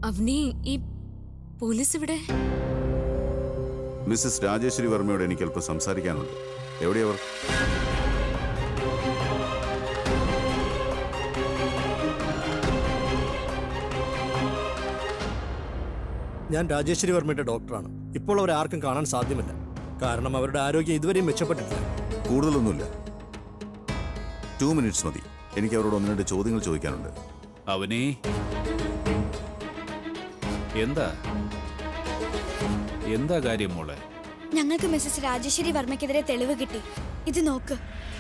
അവനി ഈ പോലീസ് ഇവിടെ മിസ്സസ് രാജേശ്വരി വർമ്മയോട് എനിക്ക് അല്പം സംസാരിക്കാനുണ്ട് എവിടെയവർ ഞാൻ രാജേശ്വരി വർമ്മയുടെ ഡോക്ടറാണ് ഇപ്പോൾ അവരെ ആർക്കും കാണാൻ സാധ്യമല്ല കാരണം അവരുടെ ആരോഗ്യം ഇതുവരെയും മെച്ചപ്പെട്ടിട്ടില്ല കൂടുതലൊന്നുമില്ല ടു മിനിറ്റ്സ് മതി എനിക്ക് അവരോട് ഒന്ന് രണ്ട് ചോദ്യങ്ങൾ ചോദിക്കാനുണ്ട് അവനെ എന്താ എന്താ കാര്യം മോളെ ഞങ്ങൾക്ക് മിസ്സസ് രാജേശ്വരി വർമ്മയ്ക്കെതിരെ തെളിവ് കിട്ടി ഇത് നോക്ക്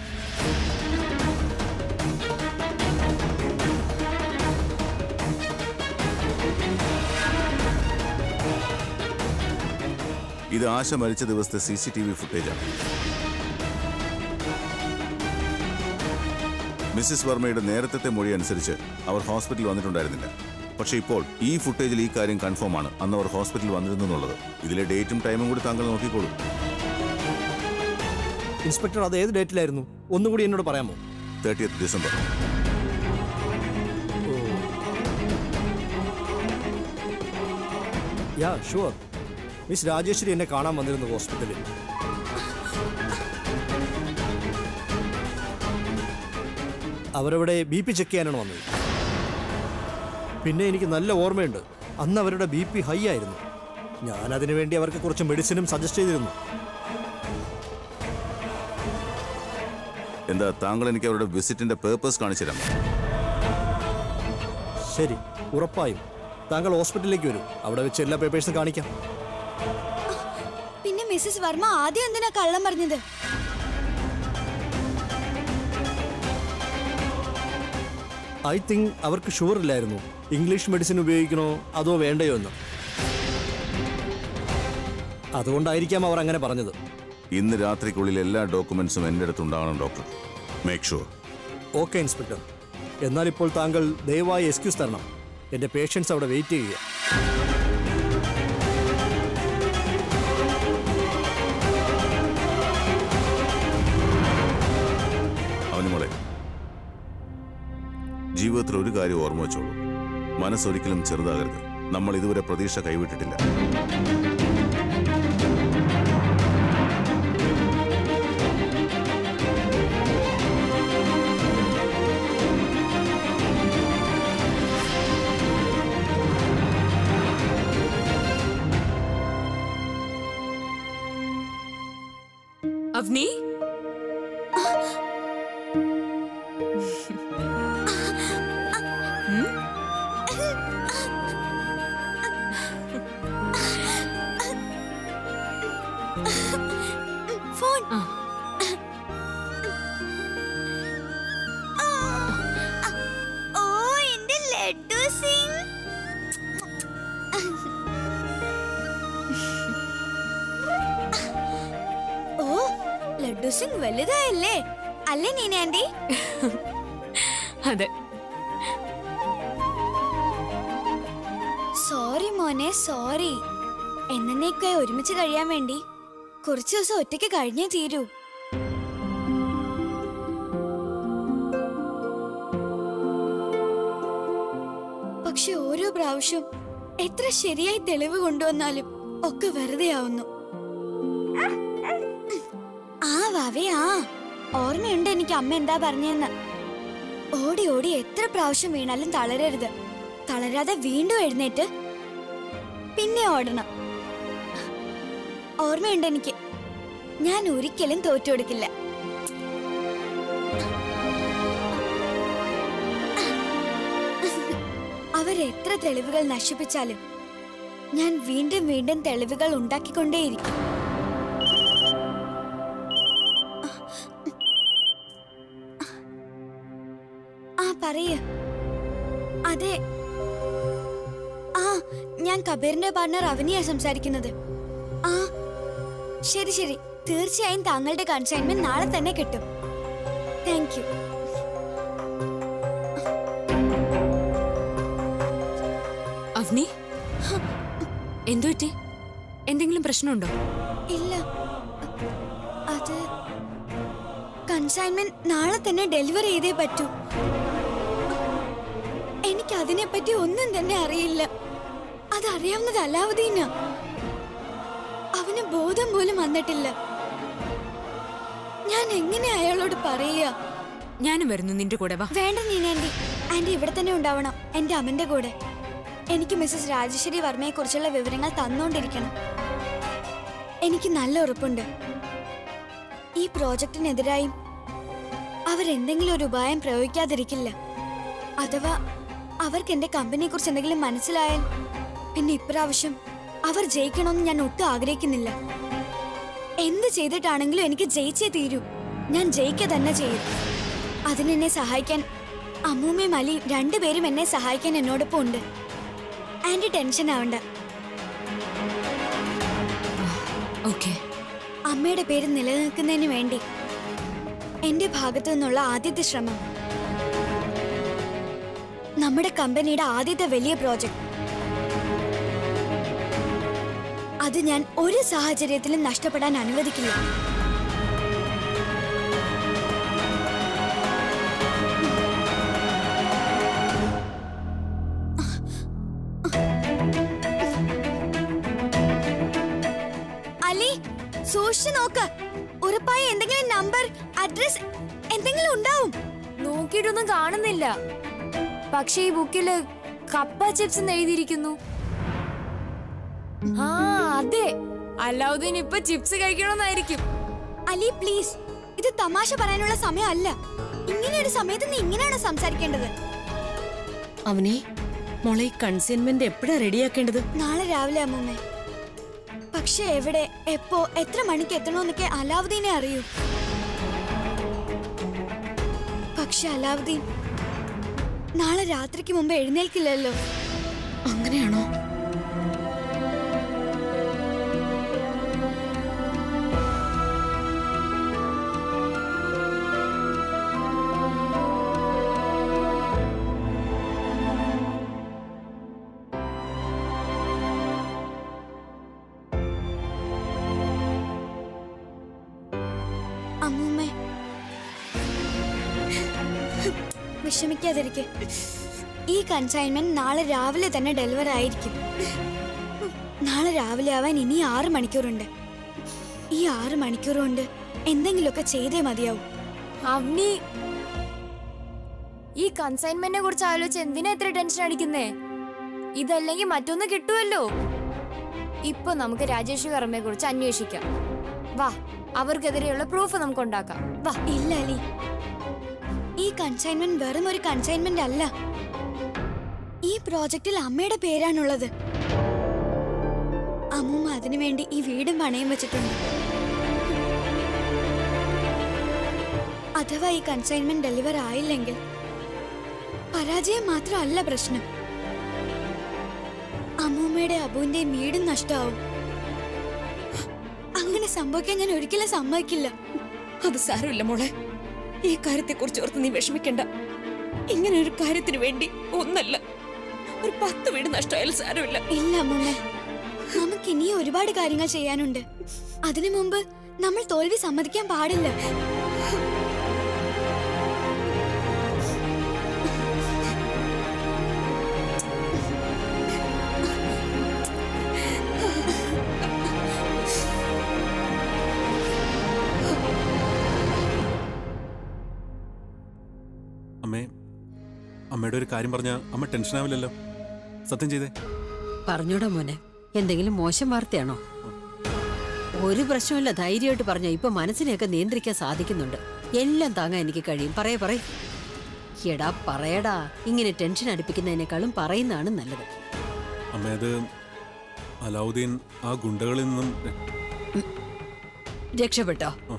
ഇത് ആശ മരിച്ച ദിവസത്തെ സി സി ടി വി ഫുട്ടേജാണ് മിസ്സിസ് വർമ്മയുടെ നേരത്തെ മൊഴി അനുസരിച്ച് അവർ ഹോസ്പിറ്റലിൽ വന്നിട്ടുണ്ടായിരുന്നില്ല പക്ഷേ ഇപ്പോൾ ഈ ഫുട്ടേജിൽ ഈ കാര്യം കൺഫേം ആണ് അന്ന് അവർ ഹോസ്പിറ്റലിൽ വന്നിരുന്നു എന്നുള്ളത് ഇതിലെ ഡേറ്റും ടൈമും കൂടി താങ്കൾ നോക്കിക്കോളൂ ഇൻസ്പെക്ടർ അത് ഏത് ഡേറ്റിലായിരുന്നു ഒന്നുകൂടി എന്നോട് പറയാമോ thirtieth December yeah sure miss Rajeshwari എന്നെ കാണാൻ വന്നിരുന്നു ഹോസ്പിറ്റലിൽ അവരവിടെ ബി പി ചെക്ക് ചെയ്യാനാണ് വന്നത് പിന്നെ എനിക്ക് നല്ല ഓർമ്മയുണ്ട് അന്ന് അവരുടെ ബി പി ഹൈ ആയിരുന്നു ഞാൻ അതിനു വേണ്ടി അവർക്ക് കുറച്ച് മെഡിസിനും സജസ്റ്റ് ചെയ്തിരുന്നു എന്താ താങ്കൾ എനിക്ക് അവരുടെ വിസിറ്റിന്റെ പേർപ്പസ് കാണിച്ചു തരാമോ ശരി ഉറപ്പായും താങ്കൾ ഹോസ്പിറ്റലിലേക്ക് വരൂ അവിടെ വെച്ച് എല്ലാ പേപ്പേഴ്സും കാണിക്കാം പിന്നെ മിസ്സസ് വർമ്മ ആദ്യം എന്തിനാ കള്ളം പറഞ്ഞത് ഐ തിങ്ക് അവർക്ക് ഷുവർ ഇല്ലായിരുന്നു ഇംഗ്ലീഷ് മെഡിസിൻ ഉപയോഗിക്കണോ അതോ വേണ്ടയോ എന്ന് അതുകൊണ്ടായിരിക്കാം അവർ അങ്ങനെ പറഞ്ഞത് ഇന്ന് രാത്രിക്കുള്ളിൽ എല്ലാ ഡോക്യുമെന്റ്സും എൻ്റെ അടുത്ത് ഉണ്ടാവണം doctor make sure okay inspector എന്നാൽ ഇപ്പോൾ താങ്കൾ ദയവായി എക്സ്ക്യൂസ് തരണം എൻ്റെ പേഷ്യൻസ് അവിടെ വെയിറ്റ് ചെയ്യുക അവന് മോളെ ജീവിതത്തിൽ ഒരു കാര്യം ഓർമ്മ വെച്ചോളൂ മനസ്സൊരിക്കലും ചെറുതാകരുത് നമ്മൾ ഇതുവരെ പ്രതീക്ഷ കൈവിട്ടിട്ടില്ല അവനി ഫോൺ ആ. ഓ എന്റെ ലഡ്ഡു സിംഗ് ഓ ലഡ്ഡു സിംഗ് വലുതായല്ലേ അല്ലേ നീന ആന്റി അതെ സോറി മോനെ സോറി എന്നേക്കായി ഒരുമിച്ച് കഴിയാൻ വേണ്ടി കുറച്ചു ദിവസം ഒറ്റയ്ക്ക് കഴിഞ്ഞേ തീരൂ പക്ഷെ ഓരോ പ്രാവശ്യം എത്ര ശരിയായി തെളിവ് കൊണ്ടുവന്നാലും ഒക്കെ വെറുതെ ആവുന്നു ആ വാവേ ആ ഓർമ്മയുണ്ട് എനിക്ക് അമ്മ എന്താ പറഞ്ഞെന്ന് ഓടി ഓടി എത്ര പ്രാവശ്യം വീണാലും തളരരുത് തളരാതെ വീണ്ടും എഴുന്നേറ്റ് പിന്നെ ഓടണം ഓർമ്മയുണ്ട് എനിക്ക് ഞാൻ ഒരിക്കലും തോറ്റു കൊടുക്കില്ല അവരെത്ര തെളിവുകൾ നശിപ്പിച്ചാലും ഞാൻ വീണ്ടും വീണ്ടും തെളിവുകൾ ഉണ്ടാക്കിക്കൊണ്ടേയിരിക്കും ആ പറയ അതെ ആ ഞാൻ കബീറിന്റെ പാർട്ണർ അവനിയാ സംസാരിക്കുന്നത് ആ ശരി ശരി തീർച്ചയായും താങ്കളുടെ കൺസൈൻമെന്റ് നാളെ തന്നെ കിട്ടും താങ്ക് യു അവനി എന്തു പറ്റി എന്തെങ്കിലും പ്രശ്നമുണ്ടോ ഇല്ല അത് കൺസൈൻമെന്റ് നാളെ തന്നെ ഡെലിവറി ചെയ്തേ പറ്റൂ എനിക്ക് അതിനെപ്പറ്റി ഒന്നും തന്നെ അറിയില്ല അതറിയാവുന്നത് അലാവുദ്ദീന അവന് ബോധം പോലും വന്നിട്ടില്ല ഞാൻ എങ്ങനെ അയാളോട് പറയുക ഞാനും വരുന്നു നിന്റെ കൂടെ വാ വേണ്ട നീനാൻഡി ആന്റി ഇവിടെ തന്നെ ഉണ്ടാവണം എന്റെ അമ്മന്റെ കൂടെ എനിക്ക് മിസ്സസ് രാജശ്രീ വർമ്മയെ കുറിച്ചുള്ള വിവരങ്ങൾ തന്നുകൊണ്ടിരിക്കണം എനിക്ക് നല്ല ഉറപ്പുണ്ട് ഈ പ്രോജക്റ്റിനെതിരായും അവരെന്തെങ്കിലും ഒരു ഉപായം പ്രയോഗിക്കാതിരിക്കില്ല അഥവാ അവർക്ക് എന്റെ കമ്പനിയെ കുറിച്ച് എന്തെങ്കിലും മനസ്സിലായാൽ പിന്നെ ഇപ്രാവശ്യം അവർ ജയിക്കണമെന്ന് ഞാൻ ഒട്ടും ആഗ്രഹിക്കുന്നില്ല എന്ത് ചെയ്തിട്ടാണെങ്കിലും എനിക്ക് ജയിച്ചേ തീരൂ ഞാൻ ജയിക്കുക തന്നെ ചെയ്യും അതിനെന്നെ സഹായിക്കാൻ അമ്മൂമ്മയും അലി രണ്ടുപേരും എന്നെ സഹായിക്കാൻ എന്നോടൊപ്പം ഉണ്ട് ആന്റി ടെൻഷൻ ആവണ്ട ഓക്കെ അമ്മയുടെ പേര് നിലനിൽക്കുന്നതിന് വേണ്ടി എന്റെ ഭാഗത്തു നിന്നുള്ള ആദ്യത്തെ ശ്രമം നമ്മുടെ കമ്പനിയുടെ ആദ്യത്തെ വലിയ പ്രോജക്റ്റ് അത് ഞാൻ ഒരു സാഹചര്യത്തിലും നഷ്ടപ്പെടാൻ അനുവദിക്കില്ല അലി സൂക്ഷിച്ചു നോക്ക് ഉറപ്പായി എന്തെങ്കിലും നമ്പർ അഡ്രസ് എന്തെങ്കിലും ഉണ്ടാവും നോക്കിയിട്ടൊന്നും കാണുന്നില്ല പക്ഷേ ഈ ബുക്കില് കപ്പ ചിപ്സ് എന്ന് എഴുതിയിരിക്കുന്നു ആ അതെ അല്ലാവുദ്ദീൻ ഇപ്പൊ ചിപ്സ് കഴിക്കണമെന്നായിരിക്കും അലി പ്ലീസ് ഇത് തമാശ പറയാനുള്ള സമയമല്ല ഇങ്ങനെ ഒരു സമയത്ത് നീ ഇങ്ങനെയാണോ സംസാരിക്കേണ്ടത് അവനെ മോളെ ഈ കൺസൈൻമെന്റ് എപ്പോഴാ റെഡിയാക്കേണ്ടത് നാളെ രാവിലെ അമ്മൂമ്മേ പക്ഷെ എവിടെ എപ്പോ എത്ര മണിക്ക് എത്തണോന്നൊക്കെ അലാവുദ്ദീനെ അറിയൂ പക്ഷെ അലാവുദ്ദീൻ നാളെ രാത്രിക്ക് മുമ്പ് എഴുന്നേൽക്കില്ലല്ലോ അങ്ങനെയാണോ അമ്മൂമ്മേ വിഷമിക്കാതിരിക്കെ ഈ കൺസൈൻമെന്റ് നാളെ രാവിലെ തന്നെ ഡെലിവർ ആയിരിക്കും നാളെ രാവിലെ ആവാൻ ഇനി ആറ് മണിക്കൂറുണ്ട് ഈ ആറ് മണിക്കൂർ കൊണ്ട് എന്തെങ്കിലുമൊക്കെ ചെയ്തേ മതിയാവും അവനി ഈ കൺസൈൻമെന്റിനെ കുറിച്ച് ആലോചിച്ച് എന്തിനാ ഇത്ര ടെൻഷൻ അടിക്കുന്നേ ഇതല്ലെങ്കിൽ മറ്റൊന്ന് കിട്ടുമല്ലോ ഇപ്പൊ നമുക്ക് രാജേഷ് വർമ്മയെ കുറിച്ച് അന്വേഷിക്കാം വാ അവർക്കെതിരെയുള്ള പ്രൂഫ് നമുക്ക് ഉണ്ടാക്കാം വാ ഇല്ല അലി ഈ കൺസൈൻമെന്റ് വെറും ഒരു കൺസൈൻമെന്റ് അല്ല ഈ പ്രോജക്റ്റിൽ അമ്മയുടെ പേരാണുള്ളത് അമ്മൂമ്മ അതിനുവേണ്ടി ഈ വീടും പണയം വെച്ചിട്ടുണ്ട് അഥവാ ഈ കൺസൈൻമെന്റ് ഡെലിവർ ആയില്ലെങ്കിൽ പരാജയം മാത്രമല്ല പ്രശ്നം അമ്മൂമ്മയുടെ അബുവിന്റെയും വീടും നഷ്ടമാവും അങ്ങനെ സംഭവിക്കാൻ ഞാൻ ഒരിക്കലും സമ്മതിക്കില്ല അത് സാരമില്ല മോളെ ഈ കാര്യത്തെ കുറിച്ച് ഓർത്ത് നീ വിഷമിക്കണ്ട ഇങ്ങനെ ഒരു കാര്യത്തിന് വേണ്ടി ഒന്നല്ല ഒരു പത്ത് വീട് നഷ്ടമായാലും സാരമില്ല ഇല്ല അമ്മൂമ്മ നമുക്ക് ഇനിയും ഒരുപാട് കാര്യങ്ങൾ ചെയ്യാനുണ്ട് അതിനു മുമ്പ് നമ്മൾ തോൽവി സമ്മതിക്കാൻ പാടില്ല അമ്മേ അമ്മയുടെ ഒരു കാര്യം പറഞ്ഞ അമ്മ ടെൻഷൻ ആവില്ലല്ലോ സത്യം ചെയ്തേ പറഞ്ഞോടാ മോനെ എന്തെങ്കിലും മോശം വാർത്തയാണോ ഒരു പ്രശ്നമില്ല ധൈര്യമായിട്ട് പറഞ്ഞ ഇപ്പൊ മനസ്സിനെയൊക്കെ നിയന്ത്രിക്കാൻ സാധിക്കുന്നുണ്ട് എല്ലാം താങ്ങാൻ എനിക്ക് കഴിയും പറയ പറയ എടാ പറയടാ ഇങ്ങനെ ടെൻഷൻ അടുപ്പിക്കുന്നതിനേക്കാളും പറയുന്നതാണ് നല്ലത് അമ്മ അത് അലാവുദ്ദീൻ ആ ഗുണ്ടകളിൽ നിന്നും രക്ഷപ്പെട്ടോ ആ.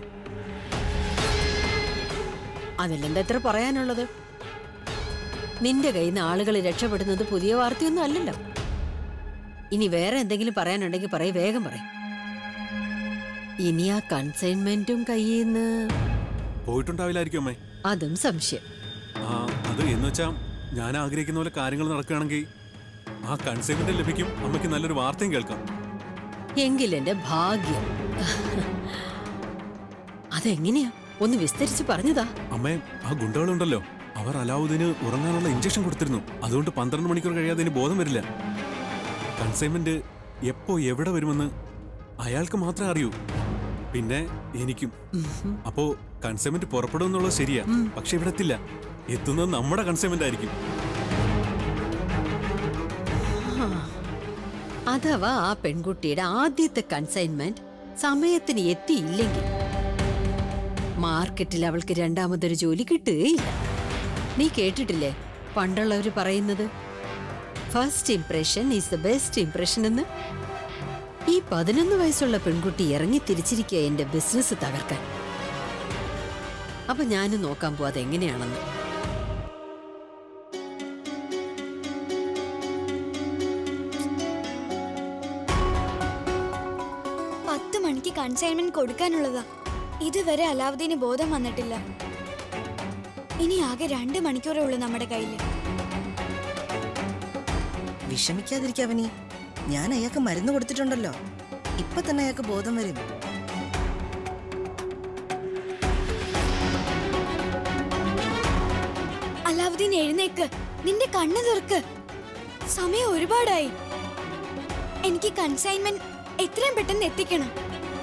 അതിലെന്താ എത്ര പറയാനുള്ളത് നിന്റെ കയ്യിൽ നിന്ന് ആളുകൾ രക്ഷപ്പെടുന്നത് പുതിയ വാർത്തയൊന്നും അല്ലല്ലോ ഇനി വേറെ എന്തെങ്കിലും പറയാനുണ്ടെങ്കിൽ പറയ വേഗം പറയും ഇനി ആ കൺസൈൻമെന്റും കയ്യിൽ നിന്ന് പോയിട്ടുണ്ടാവില്ലായിരിക്കും അമ്മേ അതും സംശയം ആ അത് എന്ന് വെച്ചാ ഞാൻ ആഗ്രഹിക്കുന്ന പോലെ കാര്യങ്ങൾ നടക്കുകയാണെങ്കിൽ ആ കൺസൈൻമെന്റ് ലഭിക്കും അമ്മയ്ക്ക് നല്ലൊരു വാർത്തയും കേൾക്കാം എങ്കിലെന്റെ ഭാഗ്യം അതെങ്ങനെയാ ഒന്ന് വിസ്തരിച്ച് പറഞ്ഞതാ അമ്മേ ആ ഗുണ്ടകളുണ്ടല്ലോ അവർ അലാവുദ്ദീന് ഉറങ്ങാനുള്ള ഇഞ്ചക്ഷൻ കൊടുത്തിരുന്നു അതുകൊണ്ട് പന്ത്രണ്ട് മണിക്കൂർ കഴിയാതെ ഇനി ബോധം വരില്ല കൺസൈൻമെന്റ് എപ്പോ എവിടെ വരുമെന്ന് അയാൾക്ക് മാത്രമേ അറിയൂ പിന്നെ എനിക്കും അപ്പോ കൺസൈൻമെന്റ് പുറപ്പെടുമെന്നുള്ളത് ശരിയാ പക്ഷെ ഇവിടെ എത്തില്ല എത്തുന്നത് നമ്മുടെ കൺസൈൻമെന്റ് ആയിരിക്കും അഥവാ ആ പെൺകുട്ടിയുടെ ആദ്യത്തെ കൺസൈൻമെന്റ് സമയത്തിന് എത്തിയില്ലെങ്കിൽ മാർക്കറ്റിൽ അവൾക്ക് രണ്ടാമതൊരു ജോലി കിട്ടുകയില്ല നീ കേട്ടിട്ടില്ലേ പണ്ടുള്ളവർ പറയുന്നത് first impression is the best impression എന്ന് ഈ പതിനൊന്ന് വയസ്സുള്ള പെൺകുട്ടി ഇറങ്ങി തിരിച്ചിരിക്കുക എന്റെ ബിസിനസ് തകർക്കാൻ അപ്പൊ ഞാനും നോക്കാൻ പോവാതെ എങ്ങനെയാണെന്ന് പത്ത് മണിക്ക് കൺസൈൻമെന്റ് കൊടുക്കാനുള്ളതാ ഇതുവരെ അലാവുദ്ദീന് ബോധം വന്നിട്ടില്ല ഇനി ആകെ രണ്ട് മണിക്കൂറേ ഉള്ളൂ നമ്മുടെ കയ്യിൽ വിഷമിക്കാതിരിക്കാവനി ഞാൻ അയാൾക്ക് മരുന്ന് കൊടുത്തിട്ടുണ്ടല്ലോ ഇപ്പൊ തന്നെ അയാൾക്ക് ബോധം വരും അലാവുദ്ദീൻ എഴുന്നേക്ക് നിന്റെ കണ്ണ് തുറക്ക് സമയം ഒരുപാടായി എനിക്ക് കൺസൈൻമെന്റ് എത്രയും പെട്ടെന്ന് എത്തിക്കണം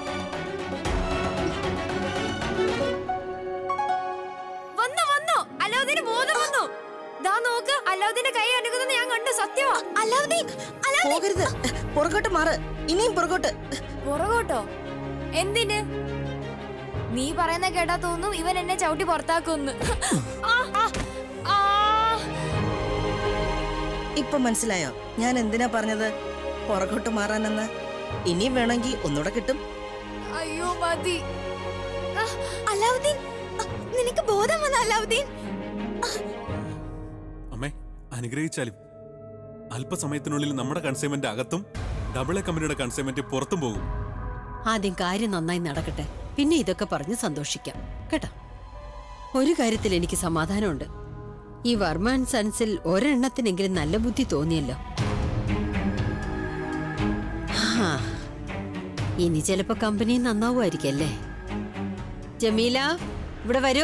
വന്നു വന്നു അലാവുദ്ദീന് ബോധം വന്നു ദാ നോക്ക് അലാവുദ്ദീന്റെ കൈ അനക്കുന്നത് ഞാൻ കണ്ടു സത്യമാ അലാവുദ്ദീൻ അലാവുദ്ദീൻ പോകരുത് പുറകോട്ട് മാറ് ഇനിയും പുറകോട്ട് പുറകോട്ടോ എന്തിന് നീ പറയുന്ന കേട്ടാ തോന്നും ഇവൻ എന്നെ ചവിട്ടി പുറത്താക്കുന്ന് ആ, ആ, ആ. ഇപ്പൊ മനസ്സിലായോ ഞാൻ എന്തിനാ പറഞ്ഞത് പുറകോട്ട് മാറാനെന്ന് ഇനിയും വേണമെങ്കിൽ ഒന്നുകൂടെ കിട്ടും അയ്യോ മതി അലാവുദ്ദീൻ അ, നിനക്ക് ബോധം വന്ന അലാവുദ്ദീൻ അമ്മേ അനുഗ്രഹിച്ചാലും അല്പസമയത്തിനുള്ളിൽ നമ്മുടെ കൺസൈൻമെന്റ് അകത്തും ഡബിൾ എ കമ്പനിയുടെ കൺസൈൻമെന്റ് പുറത്തും പോകും ആദ്യം കാര്യം നന്നായി നടക്കട്ടെ പിന്നെ ഇതൊക്കെ പറഞ്ഞ് സന്തോഷിക്കാം കേട്ടോ ഒരു കാര്യത്തിൽ എനിക്ക് സമാധാനമുണ്ട് ഈ വർമ്മ ആൻഡ് സൺസിൽ ഒരെണ്ണത്തിനെങ്കിലും നല്ല ബുദ്ധി തോന്നിയല്ലോ ഹാ, ഇനി ചിലപ്പോ കമ്പനി നന്നാവുമായിരിക്കും അല്ലേ ജമീല ഇവിടെ വരൂ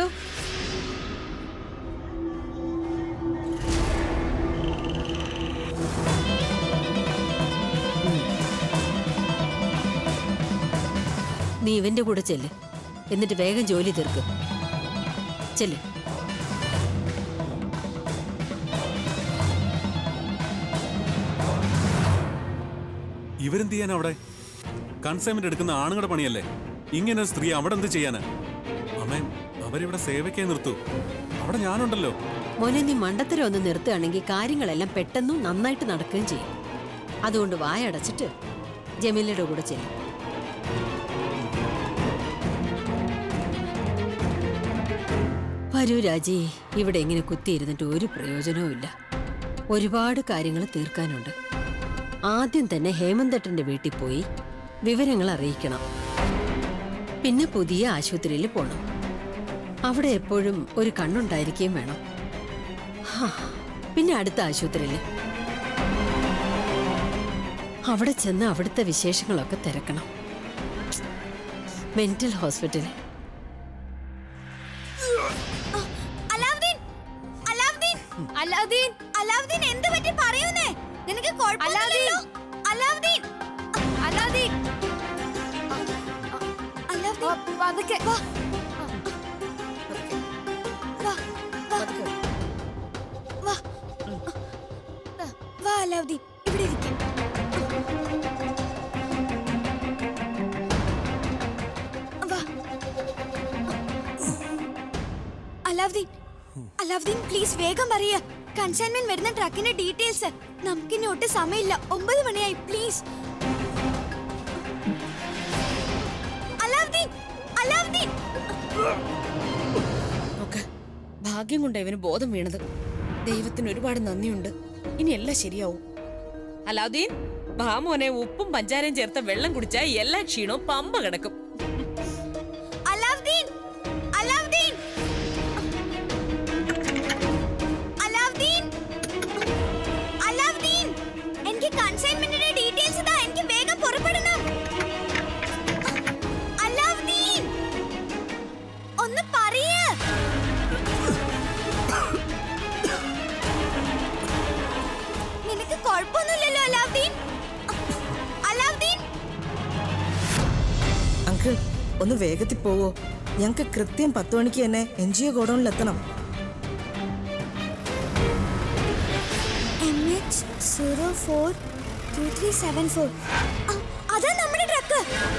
നീ ഇവന്റെ കൂടെ ചെല്ല് എന്നിട്ട് വേഗം ജോലി തീർക്ക് ചെല്ല് ഇവരെന്ത് ചെയ്യാൻ അവിടെ കൺസൈൻമെന്റ് എടുക്കുന്ന ആണുങ്ങളുടെ പണിയല്ലേ ഇങ്ങനെ ഒരു സ്ത്രീ അവിടെ എന്ത് ചെയ്യാനാ അമ്മേ അവരിവിടെ സേവയ്ക്കായി നിർത്തൂ അവിടെ ഞാനുണ്ടല്ലോ മോനെ നീ മണ്ടത്തരം ഒന്ന് നിർത്തുകയാണെങ്കിൽ കാര്യങ്ങളെല്ലാം പെട്ടെന്നും നന്നായിട്ട് നടക്കുകയും ചെയ്യും അതുകൊണ്ട് വായടച്ചിട്ട് ജമീലയുടെ കൂടെ ചെല്ലും വരൂ രാജി ഇവിടെ ഇങ്ങനെ കുത്തിയിരുന്നിട്ട് ഒരു പ്രയോജനവും ഇല്ല ഒരുപാട് കാര്യങ്ങൾ തീർക്കാനുണ്ട് ആദ്യം തന്നെ ഹേമന്തട്ടന്റെ വീട്ടിൽ പോയി വിവരങ്ങൾ അറിയിക്കണം പിന്നെ പുതിയ ആശുപത്രിയിൽ പോണം അവിടെ എപ്പോഴും ഒരു കണ്ണുണ്ടായിരിക്കുകയും വേണം ഹാ, പിന്നെ അടുത്ത ആശുപത്രിയിൽ അവിടെ ചെന്ന് അവിടുത്തെ വിശേഷങ്ങളൊക്കെ തിരക്കണം മെന്റൽ ഹോസ്പിറ്റൽ അലാവുദ്ദീൻ അലാവുദ്ദീൻ അലാവുദ്ദീൻ അലാവുദ്ദീൻ എന്ത് പറ്റി പറയൂന്നേ നിനക്ക് കുഴപ്പമൊന്നുമില്ലല്ലോ അലാവുദ്ദീൻ അലാവുദ്ദീൻ അലാവുദ്ദീൻ ആ, പതുക്കെ വാ വാ വാ വാ വാ അലാവുദ്ദീൻ ഇവിടെ ഇരിക്കും വാ അലാവുദ്ദീൻ അലാവുദ്ദീൻ പ്ലീസ് വേഗം പറയ കൺസൈൻമെന്റ് വരുന്ന ട്രക്കിന്റെ ഡീറ്റെയിൽസ് നമുക്കിനി ഒട്ടും സമയമില്ല ഒമ്പത് മണിയായി പ്ലീസ് അലാവുദ്ദീൻ അലാവുദ്ദീൻ നോക്ക് ഭാഗ്യം കൊണ്ട് ഇവന് ബോധം വീണത് ദൈവത്തിന് ഒരുപാട് നന്ദിയുണ്ട് ഇനി എല്ലാം ശരിയാവും അലാവുദ്ദീൻ ഭാമോനെ ഉപ്പും പഞ്ചാരയും ചേർത്ത വെള്ളം കുടിച്ചാൽ എല്ലാ ക്ഷീണവും പമ്പ കിടക്കും അലാവുദ്ദീൻ അലാവുദ്ദീൻ അലാവുദ്ദീൻ അലാവുദ്ദീൻ എനിക്ക് കൺസൈൻമെന്റിന്റെ ഡീറ്റെയിൽസ് താ എനിക്ക് വേഗം പുറപ്പെടണം അലാവുദ്ദീൻ ഒന്ന് പറയ് നിനക്ക് കുഴപ്പമൊന്നുമില്ലല്ലോ അലാവുദ്ദീൻ അങ്കിൾ ഒന്ന് വേഗത്തിൽ പോവോ ഞങ്ങൾക്ക് കൃത്യം പത്ത് മണിക്ക് തന്നെ എൻ ജി ഒ ഗോഡൌണിൽ എത്തണം M H zero four two three seven four അതാ നമ്മുടെ ട്രക്ക്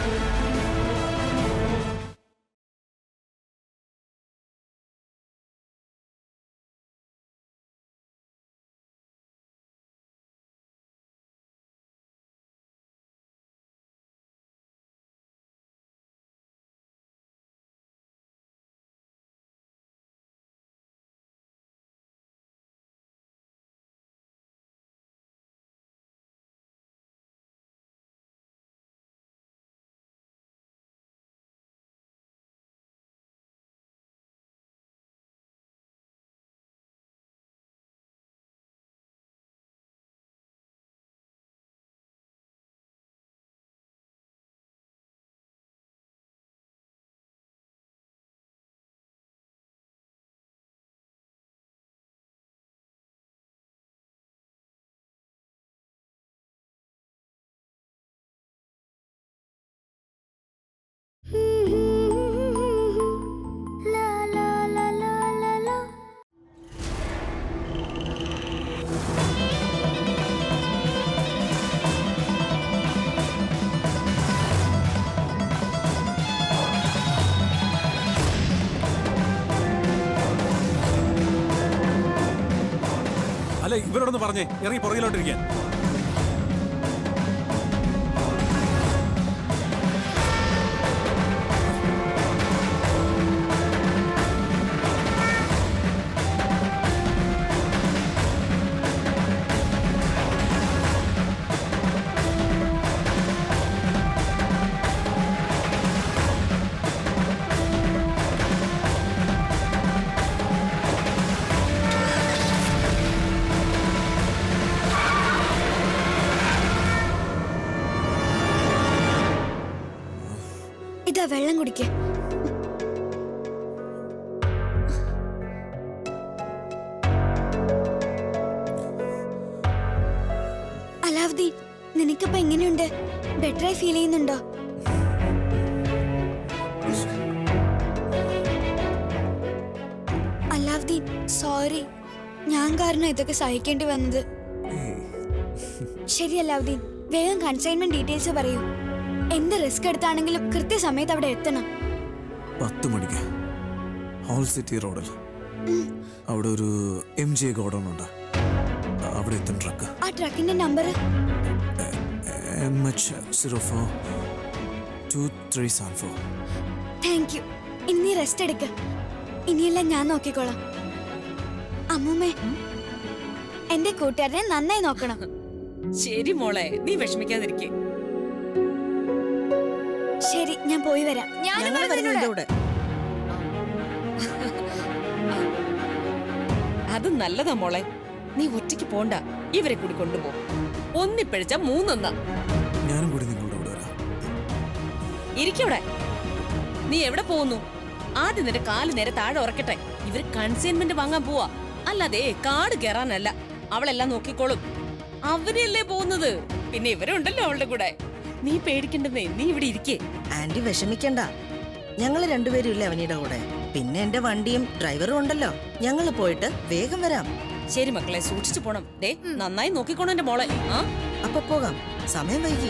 അല്ല ഇവരോടൊന്ന് പറഞ്ഞേ ഇറങ്ങി പുറകിലോട്ടിരിക്കാൻ ഇതാ വെള്ളം കുടിക്ക് അലാവുദ്ദീൻ നിനക്കിപ്പോ എങ്ങനെയുണ്ട് ബെറ്ററായി ഫീൽ ചെയ്യുന്നുണ്ടോ അലാവുദ്ദീൻ സോറി ഞാൻ കാരണം ഇതൊക്കെ സഹിക്കേണ്ടി വന്നത് ശരി അലാവുദ്ദീൻ വേഗം കൺസൈൻമെന്റ് ഡീറ്റെയിൽസ് പറയൂ എന്ത് റിസ്ക് എടുത്താണെങ്കിലും കൃത്യസമയത്ത് അവിടെ എത്തണം പത്ത് മണിക്ക് ഹോൾ സിറ്റി റോഡിൽ അവിടെ ഒരു എം ജെ ഗോഡൗൺ ഉണ്ട് അവിടെ എത്തും ട്രക്ക് ആ ട്രക്കിന്റെ number M H zero four two three seven four thank you ഇനി നീ റെസ്റ്റ് എടുക്ക ഇനിയെല്ലാം ഞാൻ നോക്കിക്കോളാം അമ്മൂമ്മേ എന്റെ കൂട്ടുകാരനെ നന്നായി നോക്കണം ശരി മോളെ നീ വിഷമിക്കാതിരിക്കേ ശരി ഞാൻ പോയി വരാം ഞങ്ങൾ വരുന്നു നിന്റെ കൂടെ അത് നല്ലതാ മോളെ നീ ഒറ്റയ്ക്ക് പോണ്ട ഇവരെ കൂടി കൊണ്ടുപോ ഒന്നിപ്പഴിച്ച മൂന്നൊന്നാ ഞാനും കൂടി നിങ്ങളുടെ കൂടെ വരാം ഇരിക്കവിടെ നീ എവിടെ പോകുന്നു ആദ്യം നിന്റെ കാല് നേരെ താഴെ ഉറക്കട്ടെ ഇവര് കൺസൈൻമെന്റ് വാങ്ങാൻ പോവാ അല്ലാതെ കാട് കയറാനല്ല അവളെല്ലാം നോക്കിക്കോളും അവരല്ലേ പോകുന്നത് പിന്നെ ഇവരുണ്ടല്ലോ അവളുടെ കൂടെ നീ പേടിക്കണ്ടെന്നേ നീ ഇവിടെ ഇരിക്കേ ആന്റി വിഷമിക്കണ്ട ഞങ്ങൾ രണ്ടുപേരും ഇല്ലേ അവനിയുടെ കൂടെ പിന്നെ എന്റെ വണ്ടിയും ഡ്രൈവറും ഉണ്ടല്ലോ ഞങ്ങൾ പോയിട്ട് വേഗം വരാം ശരി മക്കളെ സൂക്ഷിച്ചു പോണം ദേ നന്നായി നോക്കിക്കോണം എന്റെ മോളെ ആ അപ്പൊ പോകാം സമയം വൈകി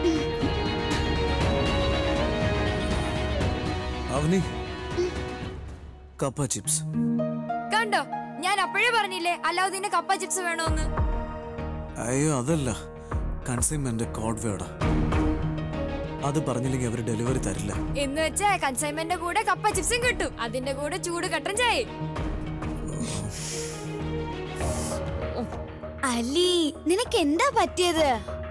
അവനി കപ്പ ചിപ്സ് കണ്ടോ ഞാൻ അപ്പോഴേ പറഞ്ഞില്ലേ അല്ലാവുദ്ദീന് കപ്പ ചിപ്സ് വേണോന്ന് അയ്യോ അതല്ല കൺസൈൻമെന്റ് കോഡ് വേർഡാ അത് പറഞ്ഞില്ലെങ്കിൽ അവർ ഡെലിവറി തരില്ല എന്ന് വെച്ചാ കൺസൈൻമെന്റിന്റെ കൂടെ കപ്പ ചിപ്സും കിട്ടും അതിന്റെ കൂടെ ചൂട് കട്ടൻ ചായ അലി നിനക്ക് എന്താ പറ്റിയത്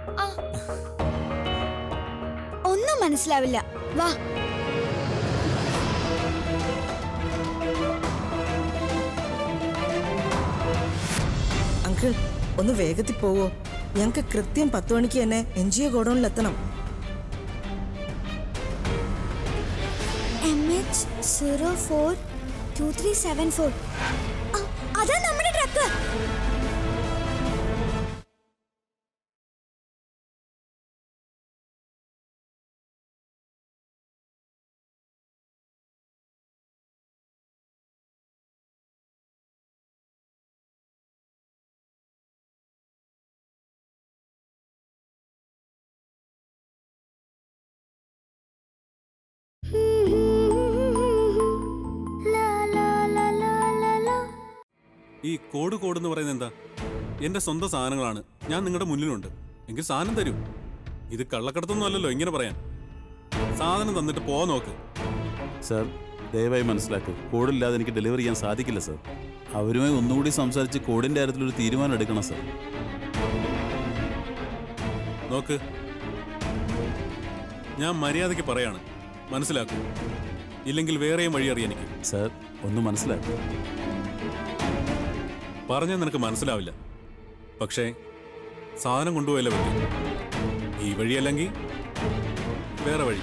ഒന്നും മനസ്സിലാവില്ല വാ അങ്കിൾ ഒന്ന് വേഗത്തിൽ പോവോ ഞങ്ങൾക്ക് കൃത്യം പത്ത് മണിക്ക് തന്നെ എൻ ജി ഒ ഗോഡൌണിൽ എത്തണം M H zero four two three seven four അതാ നമ്മുടെ ട്രക്ക് ഈ കോഡ് കോഡ് എന്ന് പറയുന്നത് എന്താ എന്റെ സ്വന്തം സാധനങ്ങളാണ് ഞാൻ നിങ്ങളുടെ മുന്നിലുണ്ട് എങ്കിൽ സാധനം തരൂ ഇത് കള്ളക്കടത്തൊന്നും അല്ലല്ലോ ഇങ്ങനെ പറയാൻ സാധനം തന്നിട്ട് പോ നോക്ക് സർ ദയവായി മനസ്സിലാക്ക് കോഡില്ലാതെ എനിക്ക് ഡെലിവറി ചെയ്യാൻ സാധിക്കില്ല സർ അവരുമായി ഒന്നുകൂടി സംസാരിച്ച് കോഡിന്റെ കാര്യത്തിൽ ഒരു തീരുമാനം എടുക്കണം സർ നോക്ക് ഞാൻ മര്യാദയ്ക്ക് പറയാണ് മനസ്സിലാക്കൂ ഇല്ലെങ്കിൽ വേറെയും വഴി അറിയാൻ എനിക്ക് സർ ഒന്ന് മനസ്സിലാക്കും പറഞ്ഞാൽ നിനക്ക് മനസ്സിലാവില്ല പക്ഷേ സാധനം കൊണ്ടുപോയല്ലേ പറ്റും ഈ വഴിയല്ലെങ്കിൽ വേറെ വഴി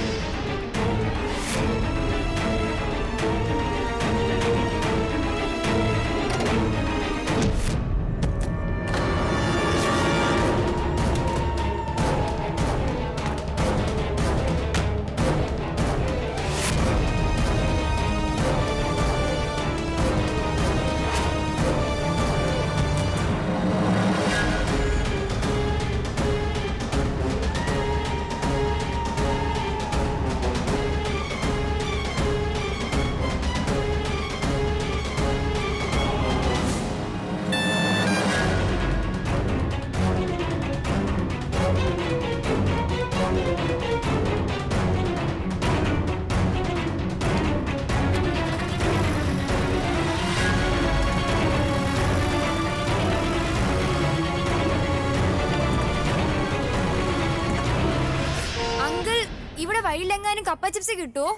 അങ്കിൾ ഇവിടെ വഴിയിലെങ്ങാനും കപ്പ ചിപ്സ് കിട്ടുമോ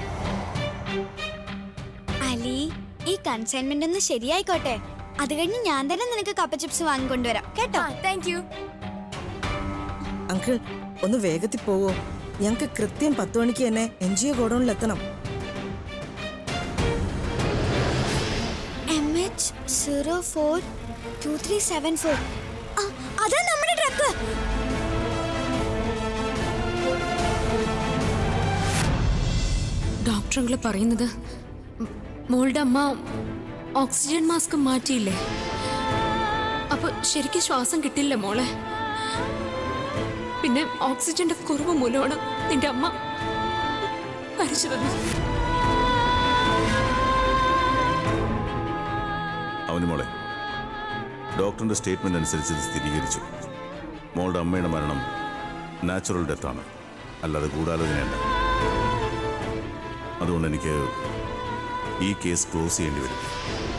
അലി ഈ കൺസൈൻമെന്റ് ഒന്ന് ശരിയായിക്കോട്ടെ അത് കഴിഞ്ഞ് ഞാൻ തന്നെ നിനക്ക് കപ്പ ചിപ്സ് വാങ്ങിക്കൊണ്ടുവരാം കേട്ടോ താങ്ക് യു അങ്കിൾ ഒന്ന് വേഗത്തിൽ പോവോ ഞങ്ങൾക്ക് കൃത്യം പത്ത് മണിക്ക് തന്നെ എൻ ജി ഒ ഗോഡൌണിൽ എത്തണം M H zero four two three seven four അതാ നമ്മുടെ ട്രക്ക് ഡോക്ടറുകൾ പറയുന്നത് മ്, മോളുടെ അമ്മ ഓക്സിജൻ മാസ്ക് മാറ്റിയില്ലേ അപ്പൊ ശരിക്കും ശ്വാസം കിട്ടില്ല മോളെ പിന്നെ ഓക്സിജന്റെ കുറവ് മൂലമാണ് നിന്റെ അമ്മ മരിച്ചത് അവന് മോളെ ഡോക്ടറിന്റെ സ്റ്റേറ്റ്മെന്റ് അനുസരിച്ച് ഇത് സ്ഥിരീകരിച്ചു മോളുടെ അമ്മയുടെ മരണം നാച്ചുറൽ ഡെത്താണ് അല്ലാതെ ഗൂഢാലോചനയല്ല അതുകൊണ്ട് എനിക്ക് ഈ കേസ് ക്ലോസ് ചെയ്യേണ്ടി വരും